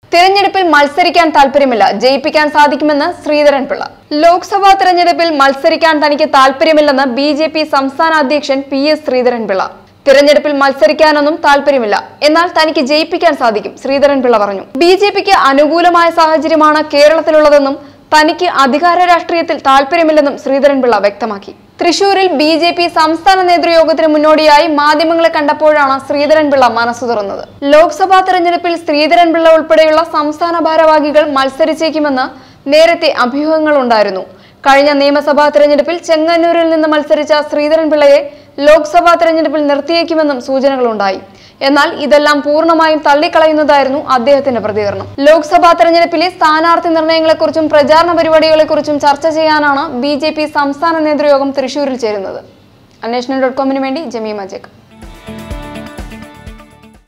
തിരഞ്ഞെടുപ്പിൽ മത്സരിക്കാൻ താല്പര്യമില്ല ജയിപ്പിക്കാൻ സാധിക്കുമെന്ന് ശ്രീധരൻപിള്ള ലോക്സഭാ തിരഞ്ഞെടുപ്പിൽ മത്സരിക്കാൻ തനിക്ക് താല്പര്യമില്ലെന്ന് ബി ജെ പി സംസ്ഥാന അധ്യക്ഷൻ പി എസ് ശ്രീധരൻപിള്ള തിരഞ്ഞെടുപ്പിൽ മത്സരിക്കാനൊന്നും താല്പര്യമില്ല എന്നാൽ തനിക്ക് ജയിപ്പിക്കാൻ സാധിക്കും ശ്രീധരൻപിള്ള പറഞ്ഞു ബി ജെ പിക്ക് അനുകൂലമായ സാഹചര്യമാണ് കേരളത്തിലുള്ളതെന്നും തനിക്ക് അധികാര രാഷ്ട്രീയത്തിൽ താല്പര്യമില്ലെന്നും ശ്രീധരൻപിള്ള വ്യക്തമാക്കി തൃശൂരിൽ ബി ജെ പി സംസ്ഥാന നേതൃയോഗത്തിന് മുന്നോടിയായി മാധ്യമങ്ങളെ കണ്ടപ്പോഴാണ് ശ്രീധരൻപിള്ള മനസ്സു തുറന്നത് ലോക്സഭാ തെരഞ്ഞെടുപ്പിൽ ശ്രീധരൻപിള്ള ഉൾപ്പെടെയുള്ള സംസ്ഥാന ഭാരവാഹികൾ മത്സരിച്ചേക്കുമെന്ന് നേരത്തെ അഭ്യൂഹങ്ങളുണ്ടായിരുന്നു കഴിഞ്ഞ നിയമസഭാ തെരഞ്ഞെടുപ്പിൽ ചെങ്ങന്നൂരിൽ നിന്ന് മത്സരിച്ച ശ്രീധരൻപിള്ളയെ ലോക്സഭാ തെരഞ്ഞെടുപ്പിൽ നിർത്തിയേക്കുമെന്നും സൂചനകളുണ്ടായി എന്നാൽ ഇതെല്ലാം പൂർണ്ണമായും തള്ളിക്കളയുന്നതായിരുന്നു അദ്ദേഹത്തിന്റെ പ്രതികരണം ലോക്സഭാ തെരഞ്ഞെടുപ്പിലെ സ്ഥാനാർത്ഥി നിർണയങ്ങളെക്കുറിച്ചും പ്രചാരണ പരിപാടികളെക്കുറിച്ചും ചർച്ച ചെയ്യാനാണ് ബി സംസ്ഥാന നേതൃയോഗം തൃശൂരിൽ ചേരുന്നത് അന്വേഷണം ഡോട്ട് കോമിന് വേണ്ടി ജമീമ ജേക്കബ്